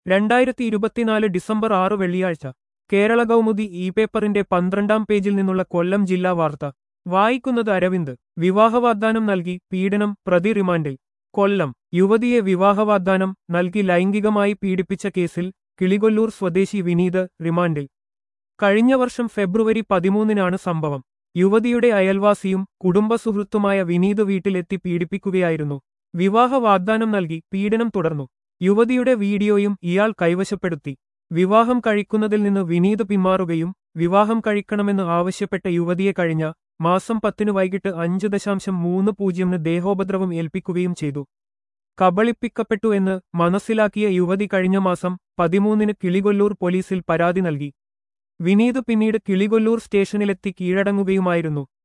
രണ്ടായിരത്തി ഇരുപത്തിനാല് ഡിസംബർ ആറ് വെള്ളിയാഴ്ച കേരള കൗമുദി ഇ പേപ്പറിന്റെ പന്ത്രണ്ടാം പേജിൽ നിന്നുള്ള കൊല്ലം ജില്ലാ വാർത്ത വായിക്കുന്നത് അരവിന്ദ് വിവാഹവാഗ്ദാനം നൽകി പീഡനം പ്രതി റിമാൻഡിൽ കൊല്ലം യുവതിയെ വിവാഹവാഗ്ദാനം നൽകി ലൈംഗികമായി പീഡിപ്പിച്ച കേസിൽ കിളികൊല്ലൂർ സ്വദേശി വിനീത് റിമാൻഡിൽ കഴിഞ്ഞ വർഷം ഫെബ്രുവരി പതിമൂന്നിനാണ് സംഭവം യുവതിയുടെ അയൽവാസിയും കുടുംബസുഹൃത്തുമായ വിനീത് വീട്ടിലെത്തി പീഡിപ്പിക്കുകയായിരുന്നു വിവാഹ വാഗ്ദാനം നൽകി പീഡനം തുടർന്നു യുവതിയുടെ വീഡിയോയും ഇയാൾ കൈവശപ്പെടുത്തി വിവാഹം കഴിക്കുന്നതിൽ നിന്ന് വിനീത് പിന്മാറുകയും വിവാഹം കഴിക്കണമെന്ന് ആവശ്യപ്പെട്ട യുവതിയെ കഴിഞ്ഞ മാസം പത്തിന് വൈകിട്ട് അഞ്ച് ദശാംശം മൂന്ന് പൂജ്യമിന് ദേഹോപദ്രവം ഏൽപ്പിക്കുകയും ചെയ്തു കബളിപ്പിക്കപ്പെട്ടു എന്ന് മനസ്സിലാക്കിയ യുവതി കഴിഞ്ഞ മാസം പതിമൂന്നിന് കിളികൊല്ലൂർ പോലീസിൽ പരാതി നൽകി വിനീത് പിന്നീട് കിളികൊല്ലൂർ സ്റ്റേഷനിലെത്തി കീഴടങ്ങുകയുമായിരുന്നു